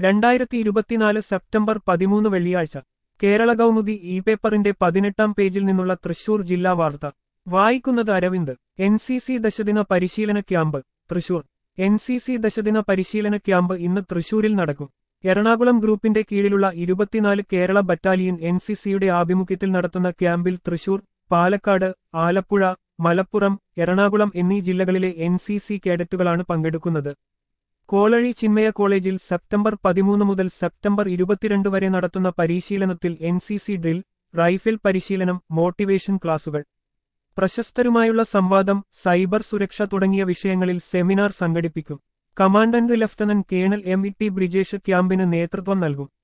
രണ്ടായിരത്തി ഇരുപത്തിനാല് സെപ്റ്റംബർ പതിമൂന്ന് വെള്ളിയാഴ്ച കേരള കൗമുദി ഇ പേപ്പറിന്റെ പതിനെട്ടാം പേജിൽ നിന്നുള്ള തൃശൂർ ജില്ലാ വാർത്ത വായിക്കുന്നത് അരവിന്ദ് എൻ സി സി ദശദിന പരിശീലന camp Thrissur N C C ദശദിന പരിശീലന ക്യാമ്പ് ഇന്ന് തൃശൂരിൽ നടക്കും എറണാകുളം ഗ്രൂപ്പിന്റെ കീഴിലുള്ള ഇരുപത്തിനാല് കേരള ബറ്റാലിയൻ എൻ സി സിയുടെ ആഭിമുഖ്യത്തിൽ നടത്തുന്ന ക്യാമ്പിൽ തൃശൂർ പാലക്കാട് ആലപ്പുഴ മലപ്പുറം എറണാകുളം എന്നീ ജില്ലകളിലെ എൻ സി സി കേഡറ്റുകളാണ് പങ്കെടുക്കുന്നത് കോളഴി ചിന്മയ കോളേജിൽ സെപ്റ്റംബർ പതിമൂന്ന് മുതൽ സെപ്റ്റംബർ ഇരുപത്തിരണ്ട് വരെ നടത്തുന്ന പരിശീലനത്തിൽ N C C drill rifle പരിശീലനം മോട്ടിവേഷൻ ക്ലാസുകൾ പ്രശസ്തരുമായുള്ള സംവാദം സൈബർ സുരക്ഷ തുടങ്ങിയ വിഷയങ്ങളിൽ സെമിനാർ സംഘടിപ്പിക്കും commandant lieutenant colonel M E T Brijesh ക്യാമ്പിന് നേതൃത്വം നൽകും